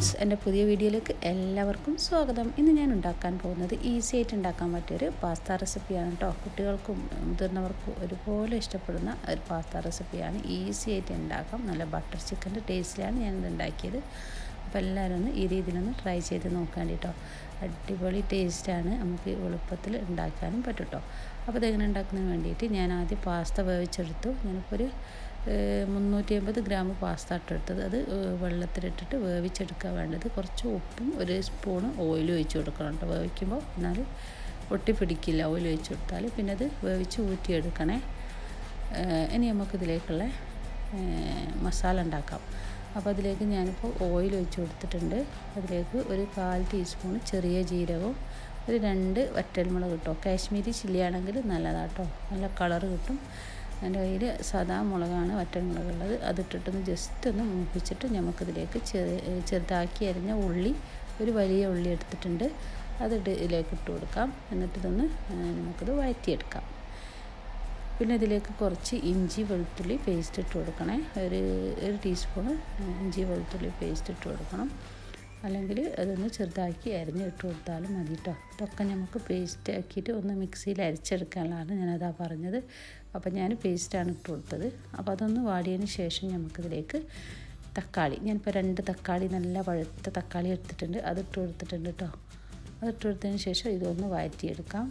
friends എൻ്റെ പുതിയ വീഡിയോയിലേക്ക് എല്ലാവർക്കും സ്വാഗതം ഇന്ന് ഞാൻ ഉണ്ടാക്കാൻ പോകുന്നത് ഈസി ആയിട്ട് ഉണ്ടാക്കാൻ പറ്റിയൊരു പാസ്ത റെസിപ്പിയാണ് കേട്ടോ കുട്ടികൾക്കും മുതിർന്നവർക്കും ഒരുപോലെ ഇഷ്ടപ്പെടുന്ന ഒരു പാസ്ത റെസിപ്പിയാണ് ഈസി ആയിട്ട് ഉണ്ടാക്കാം നല്ല ബട്ടർ ചിക്കൻ്റെ ടേസ്റ്റിലാണ് ഞാനിത് ഉണ്ടാക്കിയത് അപ്പോൾ എല്ലാവരും ഒന്ന് ഈ രീതിയിലൊന്ന് ട്രൈ ചെയ്ത് നോക്കാൻ കേട്ടോ അടിപൊളി ടേസ്റ്റാണ് നമുക്ക് എളുപ്പത്തിൽ ഉണ്ടാക്കാനും പറ്റും കേട്ടോ അപ്പോൾ ഇതെങ്ങനെ ഉണ്ടാക്കുന്നതിന് വേണ്ടിയിട്ട് ഞാൻ ആദ്യം പാസ്ത വേവിച്ചെടുത്തു ഞാനിപ്പോൾ ഒരു മുന്നൂറ്റി അമ്പത് ഗ്രാം പാസ്ത ഇട്ടെടുത്തത് അത് വെള്ളത്തിലിട്ടിട്ട് വേവിച്ചെടുക്കുക വേണ്ടത് കുറച്ച് ഉപ്പും ഒരു സ്പൂണ് ഓയിലും ഒഴിച്ച് കൊടുക്കണം കേട്ടോ വേവിക്കുമ്പോൾ എന്നാൽ ഒട്ടിപ്പിടിക്കില്ല ഓയിൽ ഒഴിച്ച് കൊടുത്താൽ പിന്നെ അത് വേവിച്ച് ഊറ്റിയെടുക്കണേ ഇനി നമുക്കിതിലേക്കുള്ള മസാല ഉണ്ടാക്കാം അപ്പോൾ അതിലേക്ക് ഞാനിപ്പോൾ ഓയിൽ ഒഴിച്ച് കൊടുത്തിട്ടുണ്ട് അതിലേക്ക് ഒരു കാൽ ടീസ്പൂൺ ചെറിയ ജീരകവും ഒരു രണ്ട് വറ്റൽമുളക് കിട്ടും കാശ്മീരി ചില്ലി ആണെങ്കിൽ നല്ലതാട്ടോ നല്ല കളർ കിട്ടും എൻ്റെ കയ്യിൽ സാധാ മുളകാണ് വറ്റൽമുളകുള്ളത് അതിട്ടിട്ടൊന്ന് ജസ്റ്റ് ഒന്ന് മൂപ്പിച്ചിട്ട് നമുക്കിതിലേക്ക് ചെറു ചെറുതാക്കി അരിഞ്ഞ ഉള്ളി ഒരു വലിയ ഉള്ളി എടുത്തിട്ടുണ്ട് അത് ഇതിലേക്ക് ഇട്ട് കൊടുക്കാം എന്നിട്ടിതൊന്ന് നമുക്കിത് വഴറ്റിയെടുക്കാം പിന്നെ ഇതിലേക്ക് കുറച്ച് ഇഞ്ചി വെളുത്തുള്ളി പേസ്റ്റ് ഇട്ട് കൊടുക്കണേ ഒരു ഒരു ടീസ്പൂണ് ഇഞ്ചി വെളുത്തുള്ളി പേസ്റ്റ് ഇട്ട് കൊടുക്കണം അല്ലെങ്കിൽ അതൊന്ന് ചെറുതാക്കി അരിഞ്ഞ് ഇട്ട് കൊടുത്താലും മതി കേട്ടോ ഇതൊക്കെ നമുക്ക് പേസ്റ്റ് ആക്കിയിട്ട് ഒന്ന് മിക്സിയിൽ അരിച്ചെടുക്കാനുള്ളതാണ് ഞാനതാ പറഞ്ഞത് അപ്പോൾ ഞാൻ പേസ്റ്റാണ് ഇട്ട് കൊടുത്തത് അപ്പോൾ അതൊന്ന് വാടിയതിന് ശേഷം നമുക്കിതിലേക്ക് തക്കാളി ഞാനിപ്പോൾ രണ്ട് തക്കാളി നല്ല പഴുത്ത തക്കാളി എടുത്തിട്ടുണ്ട് അത് ഇട്ട് കൊടുത്തിട്ടുണ്ട് കേട്ടോ അതിട്ട് കൊടുത്തതിന് ശേഷം ഇതൊന്ന് വഴറ്റിയെടുക്കാം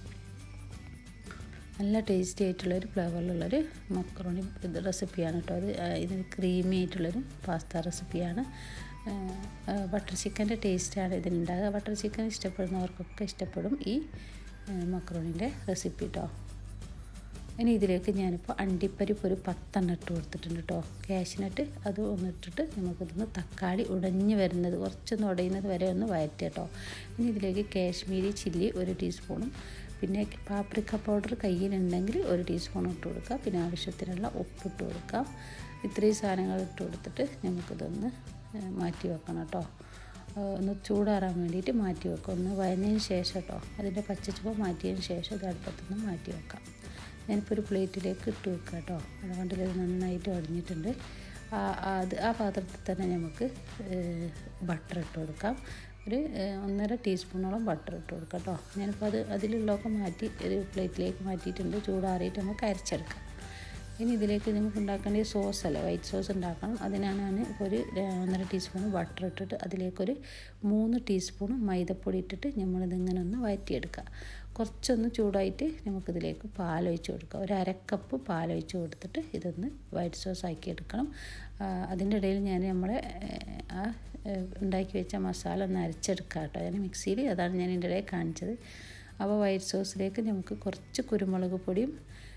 നല്ല ടേസ്റ്റി ആയിട്ടുള്ളൊരു ഫ്ലേവറിലുള്ളൊരു മക്രോണി ഇത് റെസിപ്പിയാണ് കേട്ടോ അത് ഇതിന് ക്രീമി ആയിട്ടുള്ളൊരു പാസ്ത റെസിപ്പിയാണ് ബട്ടർ ചിക്കൻ്റെ ടേസ്റ്റാണ് ഇതിനുണ്ടാകുക ബട്ടർ ചിക്കൻ ഇഷ്ടപ്പെടുന്നവർക്കൊക്കെ ഇഷ്ടപ്പെടും ഈ മക്രോണിൻ്റെ റെസിപ്പി കേട്ടോ ഇനി ഇതിലേക്ക് ഞാനിപ്പോൾ അണ്ടിപ്പരിപ്പ് ഒരു പത്തെണ്ണം ഇട്ട് കൊടുത്തിട്ടുണ്ട് കേട്ടോ കാഷ്നട്ട് അത് ഒന്നിട്ടിട്ട് നമുക്കിതൊന്ന് തക്കാളി ഉടഞ്ഞ് വരുന്നത് കുറച്ചൊന്ന് ഉടയുന്നത് വരെ ഒന്ന് വയറ്റുക കേട്ടോ ഇനി ഇതിലേക്ക് കാശ്മീരി ചില്ലി ഒരു ടീസ്പൂണും പിന്നെ പാപ്രിക്ക പൗഡർ കയ്യിലുണ്ടെങ്കിൽ ഒരു ടീസ്പൂൺ ഇട്ട് കൊടുക്കുക പിന്നെ ആവശ്യത്തിനുള്ള ഉപ്പിട്ട് കൊടുക്കാം ഇത്രയും സാധനങ്ങൾ ഇട്ട് കൊടുത്തിട്ട് നമുക്കിതൊന്ന് മാറ്റി വെക്കണം കേട്ടോ ഒന്ന് ചൂടാറാൻ വേണ്ടിയിട്ട് മാറ്റി വെക്കാം ഒന്ന് വയഞ്ഞതിന് ശേഷം കേട്ടോ അതിൻ്റെ പച്ചച്ചുവ മാറ്റിയതിന് ശേഷം ഇത് അടുപ്പത്തുനിന്ന് മാറ്റി വെക്കാം ഞാനിപ്പോൾ ഒരു പ്ലേറ്റിലേക്ക് ഇട്ട് വെക്കാം കേട്ടോ അതുകൊണ്ട് ഇത് നന്നായിട്ട് ഒടിഞ്ഞിട്ടുണ്ട് അത് ആ പാത്രത്തിൽ തന്നെ നമുക്ക് ബട്ടർ ഇട്ട് കൊടുക്കാം ഒരു ഒന്നര ടീസ്പൂണോളം ബട്ടർ ഇട്ട് കൊടുക്കാം കേട്ടോ ഞാനിപ്പോൾ അത് അതിലുള്ളതൊക്കെ മാറ്റി ഒരു പ്ലേറ്റിലേക്ക് മാറ്റിയിട്ടുണ്ട് ചൂടാറിയിട്ട് നമുക്ക് അരച്ചെടുക്കാം ഇനി ഇതിലേക്ക് നമുക്ക് ഉണ്ടാക്കേണ്ട സോസ് അല്ലേ വൈറ്റ് സോസ് ഉണ്ടാക്കണം അതിനാണ് ഞാൻ ഇപ്പോൾ ഒരു ഒന്നര ടീസ്പൂൺ ബട്ടർ ഇട്ടിട്ട് അതിലേക്കൊരു മൂന്ന് ടീസ്പൂൺ മൈദപ്പൊടി ഇട്ടിട്ട് നമ്മളിതിങ്ങനെ ഒന്ന് വഴറ്റിയെടുക്കുക കുറച്ചൊന്ന് ചൂടായിട്ട് നമുക്കിതിലേക്ക് പാലൊഴിച്ച് കൊടുക്കുക ഒരു അരക്കപ്പ് പാലൊഴിച്ച് കൊടുത്തിട്ട് ഇതൊന്ന് വൈറ്റ് സോസ് ആക്കി എടുക്കണം അതിൻ്റെ ഇടയിൽ ഞാൻ നമ്മളെ ആ ഉണ്ടാക്കി വെച്ച മസാല ഒന്ന് അരച്ചെടുക്കുക കേട്ടോ ഞാൻ മിക്സിയിൽ അതാണ് ഞാൻ ഇതിൻ്റെ ഇടയിൽ കാണിച്ചത് അപ്പോൾ വൈറ്റ് സോസിലേക്ക് നമുക്ക് കുറച്ച് കുരുമുളക് പൊടിയും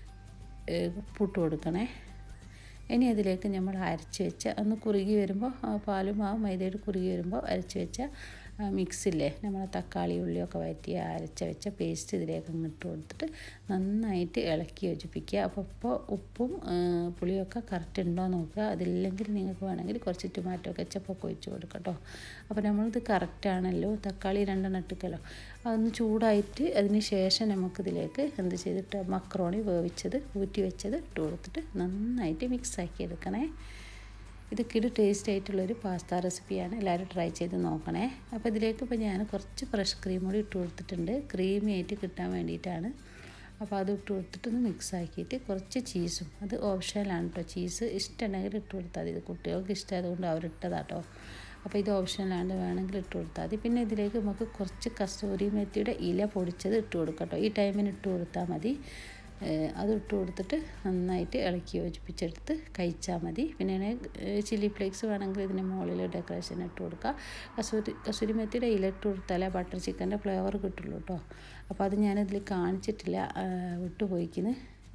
ഉപ്പിട്ട് കൊടുക്കണേ ഇനി അതിലേക്ക് നമ്മൾ അരച്ച് വെച്ച ഒന്ന് കുറുകി വരുമ്പോൾ പാലും ആ മൈദയുടെ കുറുകി വരുമ്പോൾ അരച്ച് വെച്ച മിക്സില്ലേ നമ്മൾ തക്കാളി ഉള്ളിയൊക്കെ വഴറ്റി അരച്ച വെച്ച പേസ്റ്റ് ഇതിലേക്ക് ഇട്ട് കൊടുത്തിട്ട് നന്നായിട്ട് ഇളക്കി യോജിപ്പിക്കുക അപ്പോൾ ഇപ്പോൾ ഉപ്പും പുളിയൊക്കെ കറക്റ്റ് ഉണ്ടോ നോക്കുക അതില്ലെങ്കിൽ നിങ്ങൾക്ക് വേണമെങ്കിൽ കുറച്ച് ടൊമാറ്റോ കെച്ചപ്പൊക്കെ ഒഴിച്ച് കൊടുക്കാം കേട്ടോ അപ്പോൾ നമ്മളിത് കറക്റ്റാണല്ലോ തക്കാളി രണ്ടെണ്ണം ഇട്ടിക്കല്ലോ അതൊന്ന് ചൂടായിട്ട് അതിന് ശേഷം നമുക്കിതിലേക്ക് എന്ത് ചെയ്തിട്ട് മക്രോണി വേവിച്ചത് ഊറ്റി വെച്ചത് ഇട്ട് കൊടുത്തിട്ട് നന്നായിട്ട് മിക്സ് ആക്കി എടുക്കണേ ഇതൊക്കെ ഒരു ടേസ്റ്റ് ആയിട്ടുള്ളൊരു പാസ്ത റെസിപ്പിയാണ് എല്ലാവരും ട്രൈ ചെയ്ത് നോക്കണേ അപ്പോൾ ഇതിലേക്ക് ഇപ്പോൾ ഞാൻ കുറച്ച് ഫ്രഷ് ക്രീം കൂടി ഇട്ട് കൊടുത്തിട്ടുണ്ട് ക്രീമി ആയിട്ട് കിട്ടാൻ വേണ്ടിയിട്ടാണ് അപ്പോൾ അത് ഇട്ട് കൊടുത്തിട്ടൊന്ന് മിക്സ് ആക്കിയിട്ട് കുറച്ച് ചീസും അത് ഓപ്ഷനിലാണ് കേട്ടോ ചീസ് ഇഷ്ടമുണ്ടെങ്കിൽ ഇട്ട് കൊടുത്താൽ മതി ഇത് കുട്ടികൾക്ക് ഇഷ്ടമായതുകൊണ്ട് അവരിട്ടതാട്ടോ അപ്പോൾ ഇത് ഓപ്ഷനിലാണ്ട് വേണമെങ്കിൽ ഇട്ട് കൊടുത്താൽ മതി പിന്നെ ഇതിലേക്ക് നമുക്ക് കുറച്ച് കസ്തൂരി മെത്തിയുടെ ഇല പൊടിച്ചത് ഇട്ട് കൊടുക്കാം കേട്ടോ ഈ ടൈമിന് ഇട്ട് കൊടുത്താൽ മതി അത് ഇട്ട് കൊടുത്തിട്ട് നന്നായിട്ട് ഇളക്കി യോജിപ്പിച്ചെടുത്ത് കഴിച്ചാൽ മതി പിന്നെ ചില്ലി ഫ്ലേക്സ് വേണമെങ്കിൽ ഇതിന് മുകളിൽ ഡെക്കറേഷൻ ഇട്ട് കൊടുക്കുക കസൂരി കസൂരി മെത്തിയുടെ ഇല ഇട്ട് കൊടുത്താലേ ബട്ടർ ചിക്കൻ്റെ ഫ്ലേവർ കിട്ടുള്ളൂ കേട്ടോ അപ്പോൾ അത് ഞാനിതിൽ കാണിച്ചിട്ടില്ല വിട്ടുപോയിക്കുന്നു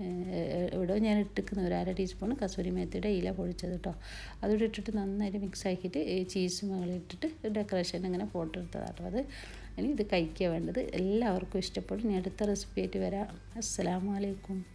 ഇവിടെ ഞാൻ ഇട്ടിക്കുന്ന ഒരു അര ടീസ്പൂൺ കസൂരി മേത്തിയുടെ ഇല പൊടിച്ചത് കേട്ടോ അതുകൂടി ഇട്ടിട്ട് നന്നായിട്ട് മിക്സ് ആക്കിയിട്ട് ചീസ് മുകളിൽ ഇട്ടിട്ട് ഡെക്കറേഷൻ ഇങ്ങനെ ഫോട്ടോ എടുത്തതാട്ടോ അത് ഇനി ഇത് കഴിക്കുക വേണ്ടത് എല്ലാവർക്കും ഇഷ്ടപ്പെടും ഇനി അടുത്ത റെസിപ്പി ആയിട്ട് വരാം അസ്സലാമലൈക്കും